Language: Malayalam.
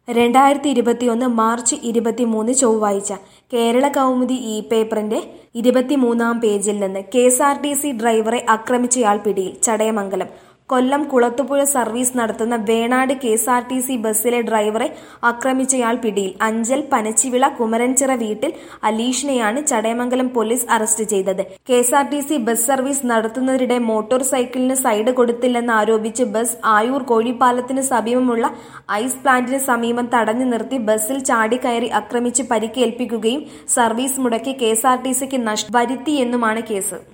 രണ്ടായിരത്തി ഇരുപത്തിയൊന്ന് മാർച്ച് ഇരുപത്തിമൂന്ന് ചൊവ്വാഴ്ച കേരള കൗമുദി ഇ പേപ്പറിന്റെ ഇരുപത്തിമൂന്നാം പേജിൽ നിന്ന് K S R T C ഡ്രൈവറെ ആക്രമിച്ചയാൾ പിടിയിൽ ചടയമംഗലം കൊല്ലം കുളത്തുപുഴ സർവീസ് നടത്തുന്ന Venad K S R T C ബസ്സിലെ ഡ്രൈവറെ ആക്രമിച്ചയാൾ പിടിയിൽ അഞ്ചൽ പനച്ചിവിള കുമരൻചിറ വീട്ടിൽ അലീഷിനെയാണ് ചടയമംഗലം പോലീസ് അറസ്റ്റ് ചെയ്തത് K S R T C bus service നടത്തുന്നതിനിടെ മോട്ടോർ സൈക്കിളിന് സൈഡ് കൊടുത്തില്ലെന്ന് ആരോപിച്ച് ബസ് ആയൂർ കോഴിപ്പാലത്തിന് സമീപമുള്ള ഐസ് പ്ലാന്റിന് സമീപം തടഞ്ഞു നിർത്തി ബസ്സിൽ ചാടിക്കയറി ആക്രമിച്ച് പരിക്കേൽപ്പിക്കുകയും സർവീസ് മുടക്കി കെ എസ് ആർ ടി സിക്ക് നഷ്ടം വരുത്തിയെന്നുമാണ് കേസ്